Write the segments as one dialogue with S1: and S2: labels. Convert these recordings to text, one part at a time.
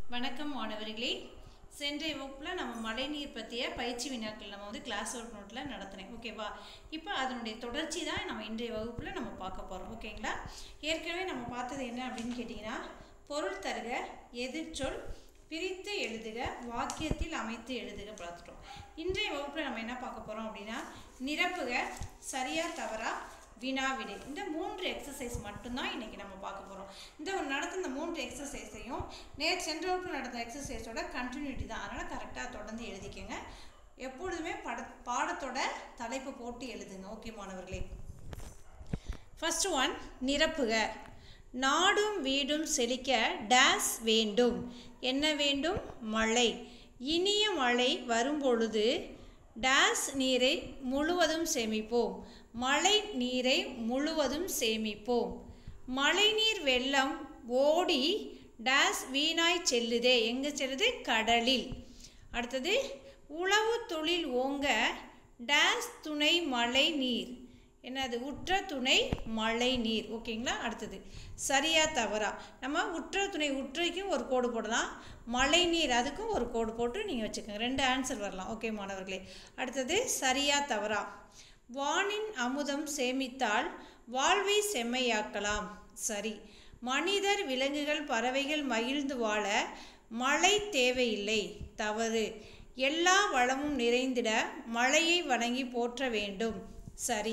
S1: வணக்கம் மாணவர்களே சென்ற வகுப்பில் நம்ம மழைநீர் பற்றிய பயிற்சி வினாக்கள் நம்ம வந்து கிளாஸ் ஒர்க் நோட்டில் நடத்தினேன் ஓகேவா இப்போ அதனுடைய தொடர்ச்சி தான் நம்ம இன்றைய வகுப்பில் நம்ம பார்க்க போகிறோம் ஓகேங்களா ஏற்கனவே நம்ம பார்த்தது என்ன அப்படின்னு கேட்டிங்கன்னா பொருள் தருக எதிர்ச்சொல் பிரித்து எழுதுக வாக்கியத்தில் அமைத்து எழுதுக பார்த்துட்டோம் இன்றைய வகுப்பில் நம்ம என்ன பார்க்க போகிறோம் அப்படின்னா நிரப்புக சரியா தவறா வினா விடை இந்த மூன்று எக்ஸசைஸ் மட்டும்தான் இன்றைக்கி நம்ம பார்க்க போகிறோம் இந்த ஒரு நடந்த இந்த மூன்று எக்ஸசைஸையும் நேற்று சென்ற வகுப்பில் நடந்த எக்ஸசைஸோட கண்டினியூட்டி தான் அதனால் கரெக்டாக தொடர்ந்து எழுதிக்கங்க எப்பொழுதுமே பட பாடத்தோட தலைப்பு போட்டு எழுதுங்க ஓகே மாணவர்களே ஃபர்ஸ்ட் ஒன் நிரப்புக நாடும் வீடும் செழிக்க டேஸ் வேண்டும் என்ன வேண்டும் மழை இனிய மழை வரும்பொழுது டேஸ் நீரை முழுவதும் சேமிப்போம் மழை நீரை முழுவதும் சேமிப்போம் மழைநீர் வெள்ளம் ஓடி டேஸ் வீணாய் செல்லுதே எங்கே செல்லுது கடலில் அடுத்தது உழவு தொழில் ஓங்க டேஸ் துணை மழை நீர் என்னது உற்ற துணை மழை நீர் ஓகேங்களா அடுத்தது சரியா தவறா நம்ம உற்ற துணை உற்றைக்கும் ஒரு கோடு போடலாம் மழை நீர் அதுக்கும் ஒரு கோடு போட்டு நீங்கள் வச்சுக்கோங்க ரெண்டு ஆன்சர் வரலாம் ஓகே மாணவர்களே அடுத்தது சரியா தவறா வானின் அமுதம் சேமித்தால் வாழ்வை செம்மையாக்கலாம் சரி மனிதர் விலங்குகள் பறவைகள் மகிழ்ந்து வாழ மழை தேவையில்லை தவறு எல்லா வளமும் நிறைந்திட மழையை வணங்கி போற்ற வேண்டும் சரி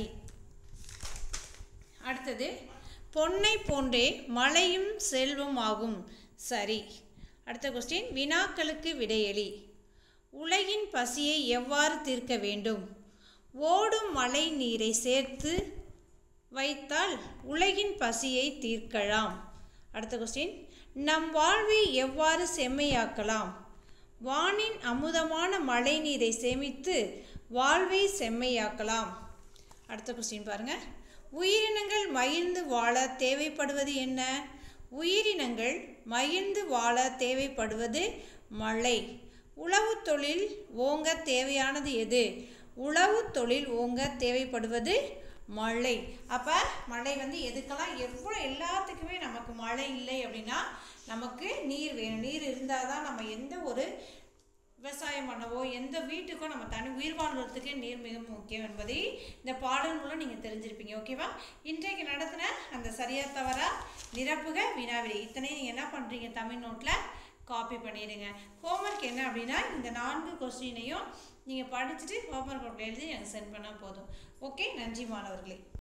S1: அடுத்தது பொன்னை போன்றே மழையும் செல்வம் ஆகும் சரி அடுத்த கொஸ்டின் வினாக்களுக்கு விடையளி உலகின் பசியை எவ்வாறு தீர்க்க வேண்டும் ஓடும் மழை நீரை சேர்த்து வைத்தால் உலகின் பசியை தீர்க்கலாம் அடுத்த கொஸ்டின் நம் வாழ்வை எவ்வாறு செம்மையாக்கலாம் வானின் அமுதமான மழை நீரை சேமித்து வாழ்வை செம்மையாக்கலாம் அடுத்த கொஸ்டின் பாருங்கள் உயிரினங்கள் மகிழ்ந்து வாழ தேவைப்படுவது என்ன உயிரினங்கள் மகிழ்ந்து வாழ தேவைப்படுவது மழை உழவு தொழில் ஓங்க தேவையானது எது உழவு தொழில் ஓங்க தேவைப்படுவது மழை அப்போ மழை வந்து எதுக்கெல்லாம் எவ்வளோ எல்லாத்துக்குமே நமக்கு மழை இல்லை அப்படின்னா நமக்கு நீர் வேணும் நீர் இருந்தால் தான் நம்ம எந்த ஒரு விவசாயம் பண்ணவோ எந்த வீட்டுக்கோ நம்ம தனி உயிர் வாழ்வதற்கு நீர் மிக முக்கியம் என்பதை இந்த பாடல் மூலம் நீங்கள் தெரிஞ்சிருப்பீங்க ஓகேவா இன்றைக்கு நடத்தின அந்த சரியா தவறா நிரப்புக வினாவிடை இத்தனையும் நீங்கள் என்ன பண்ணுறீங்க தமிழ் நோட்டில் காப்பி பண்ணிடுங்க ஹோம்ஒர்க் என்ன அப்படின்னா இந்த நான்கு கொஸ்டினையும் நீங்கள் படிச்சுட்டு ஹோம்ஒர்க் நோட்டில் எழுதி எனக்கு சென்ட் பண்ணால் போதும் ஓகே நன்றி மாணவர்களே